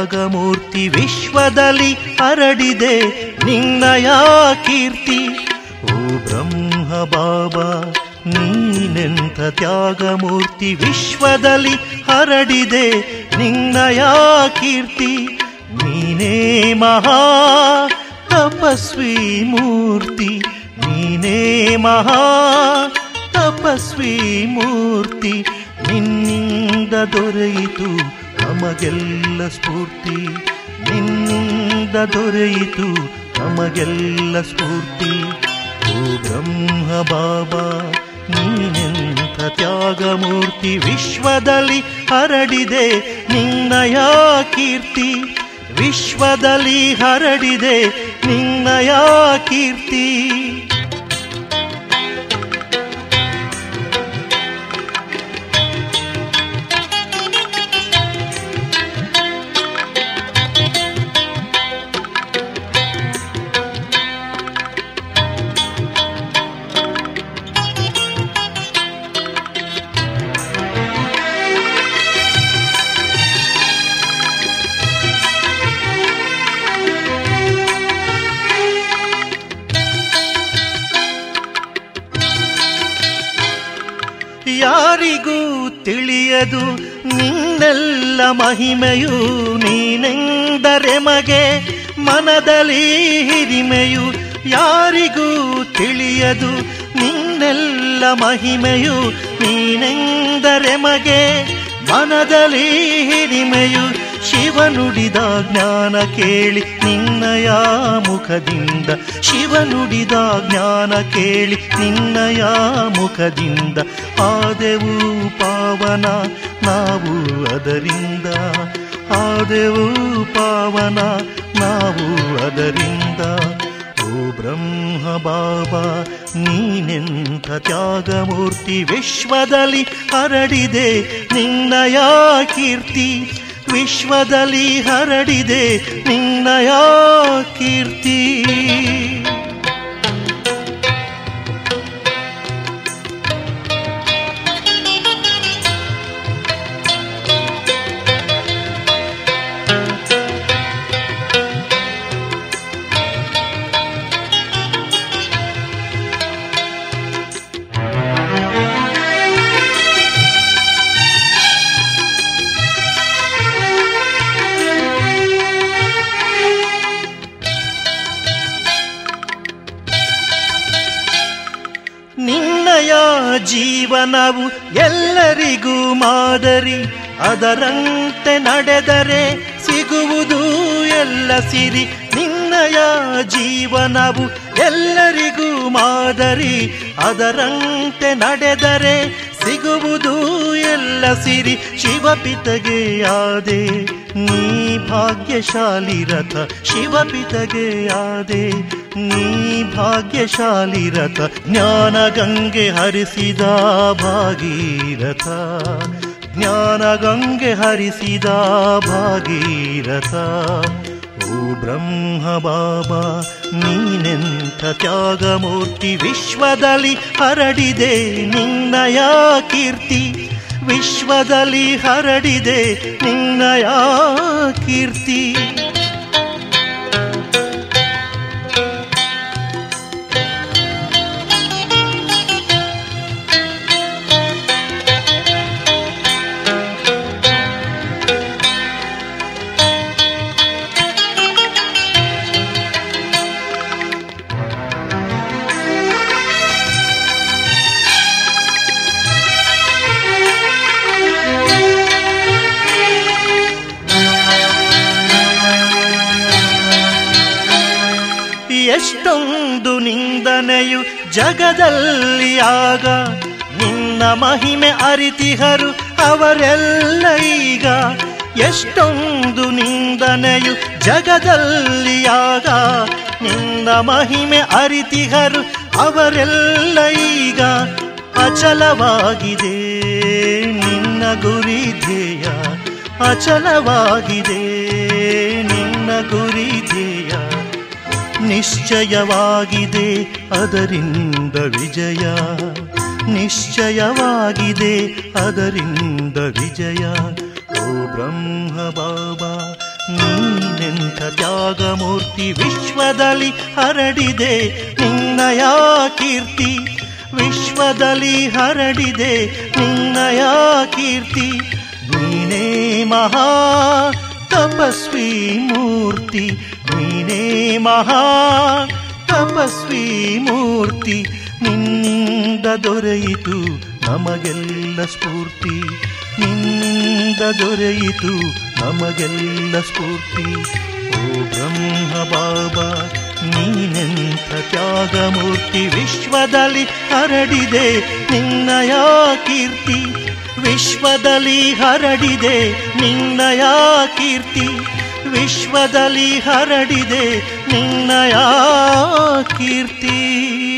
ತ್ಯಾಗಮೂರ್ತಿ ವಿಶ್ವದಲ್ಲಿ ಹರಡಿದೆ ನಿನ್ನಯ ಕೀರ್ತಿ ಓ ಬ್ರಹ್ಮ ಬಾಬಾ ನೀನೆಂಥ ತ್ಯಾಗಮೂರ್ತಿ ವಿಶ್ವದಲ್ಲಿ ಹರಡಿದೆ ನಿನ್ನಯ ಕೀರ್ತಿ ನೀನೇ ಮಹಾ ತಪಸ್ವಿ ಮೂರ್ತಿ ನೀನೇ ಮಹಾ ತಪಸ್ವಿ ಮೂರ್ತಿ ನಿನ್ನಿಂದ ದೊರೆಯಿತು ನಮಗೆಲ್ಲ ಸ್ಫೂರ್ತಿ ನಿನ್ನಿಂದ ದೊರೆಯಿತು ನಮಗೆಲ್ಲ ಸ್ಫೂರ್ತಿ ಓ ಬ್ರಹ್ಮ ಬಾಬಾ ನೀನೆಂಥ ತ್ಯಾಗಮೂರ್ತಿ ವಿಶ್ವದಲ್ಲಿ ಹರಡಿದೆ ನಿನ್ನಯ ಕೀರ್ತಿ ವಿಶ್ವದಲ್ಲಿ ಹರಡಿದೆ ನಿನ್ನಯ ಕೀರ್ತಿ ಯಾರಿಗೂ ತಿಳಿಯದು ನಿನ್ನೆಲ್ಲ ಮಹಿಮೆಯು ನೀನೆಂದರೆ ಮಗೆ ಮನದಲ್ಲಿ ಹಿರಿಮೆಯು ಯಾರಿಗೂ ತಿಳಿಯದು ನಿನ್ನೆಲ್ಲ ಮಹಿಮೆಯು ನೀನೆಂದರೆ ಮಗೆ ಮನದಲ್ಲಿ ಹಿರಿಮೆಯು ಶಿವ ನುಡಿದ ಜ್ಞಾನ ಕೇಳಿ ನಿನ್ನಯ ಮುಖದಿಂದ ಶಿವ ನುಡಿದ ಜ್ಞಾನ ಕೇಳಿ ನಿನ್ನಯ ಮುಖದಿಂದ ಆದೆವು ಪಾವನ ನಾವು ಅದರಿಂದ ಆದೆವು ಪಾವನ ನಾವು ಅದರಿಂದ ಓ ಬ್ರಹ್ಮ ಬಾಬಾ ನೀನೆಂಥ ತ್ಯಾಗಮೂರ್ತಿ ವಿಶ್ವದಲ್ಲಿ ಹರಡಿದೆ ನಿನ್ನಯ ಕೀರ್ತಿ ವಿಶ್ವದಲ್ಲಿ ಹರಡಿದೆ ನಿನ್ನಯ ಕೀರ್ತಿ ನಿನ್ನಯ ಜೀವನವು ಎಲ್ಲರಿಗೂ ಮಾದರಿ ಅದರಂತೆ ನಡೆದರೆ ಸಿಗುವುದು ಎಲ್ಲ ಸಿರಿ ನಿನ್ನಯ ಜೀವನವು ಎಲ್ಲರಿಗೂ ಮಾದರಿ ಅದರಂತೆ ನಡೆದರೆ ಸಿಗುವುದು ಎಲ್ಲ ಸಿರಿ ಶಿವಪಿತಗೆ ಆದೆ ನೀ ಭಾಗ್ಯಶಾಲಿ ರಥ ಶಿವಪಿತಗೆ ಆದೆ ನೀ ಭಾಗ್ಯಶಾಲಿ ರಥ ಜ್ಞಾನ ಗಂಗೆ ಹರಿಸಿದ ಭಾಗೀರಥ ಜ್ಞಾನ ಗಂಗೆ ಹರಿಸಿದ ಭಾಗೀರಥ ಓ ಬ್ರಹ್ಮ ಬಾಬಾ ನೀನೆಂಥ ತ್ಯಾಗಮೂರ್ತಿ ವಿಶ್ವದಲ್ಲಿ ಹರಡಿದೆ ನಿನ್ನಯ ಕೀರ್ತಿ ವಿಶ್ವದಲ್ಲಿ ಹರಡಿದೆ ನಿನ್ನಯ ಕೀರ್ತಿ ಎಷ್ಟೊಂದು ನಿಂದನೆಯು ಜಗದಲ್ಲಿ ಆಗ ನಿನ್ನ ಮಹಿಮೆ ಅರಿತಿಹರು ಅವರೆಲ್ಲ ಈಗ ಎಷ್ಟೊಂದು ನಿಂದನೆಯು ಜಗದಲ್ಲಿ ಆಗ ನಿನ್ನ ಮಹಿಮೆ ಅರಿತಿಹರು ಅವರೆಲ್ಲ ಈಗ ಅಚಲವಾಗಿದೆ ನಿನ್ನ ಗುರಿ ಧ್ಯೇಯ ಅಚಲವಾಗಿದೆ ನಿನ್ನ ಗುರಿ ಧ್ಯೇಯ ನಿಶ್ಚಯವಾಗಿದೆ ಅದರಿಂದ ವಿಜಯ ನಿಶ್ಚಯವಾಗಿದೆ ಅದರಿಂದ ವಿಜಯ ಓ ಬ್ರಹ್ಮ ಬಾಬಾ ನೀನೆಂಥ ತ್ಯಾಗಮೂರ್ತಿ ವಿಶ್ವದಲ್ಲಿ ಹರಡಿದೆ ನಿನ್ನಯ ಕೀರ್ತಿ ವಿಶ್ವದಲ್ಲಿ ಹರಡಿದೆ ನಿನ್ನಯ ಕೀರ್ತಿ ನೀನೇ ಮಹಾ ತಪಸ್ವಿ ಮೂರ್ತಿ ನೀನೇ ಮಹಾ ತಪಸ್ವಿ ಮೂರ್ತಿ ನಿನ್ನಿಂದ ದೊರೆಯಿತು ನಮಗೆಲ್ಲ ಸ್ಫೂರ್ತಿ ನಿನ್ನಿಂದ ದೊರೆಯಿತು ನಮಗೆಲ್ಲ ಸ್ಫೂರ್ತಿ ಓ ಬ್ರಹ್ಮ ಬಾಬಾ ನೀನೆಂಥ ತ್ಯಾಗಮೂರ್ತಿ ವಿಶ್ವದಲ್ಲಿ ಹರಡಿದೆ ನಿನ್ನಯ ಕೀರ್ತಿ ವಿಶ್ವದಲ್ಲಿ ಹರಡಿದೆ ನಿನ್ನಯ ಕೀರ್ತಿ ವಿಶ್ವದಲ್ಲಿ ಹರಡಿದೆ ನಿನ್ನಯ ಕೀರ್ತಿ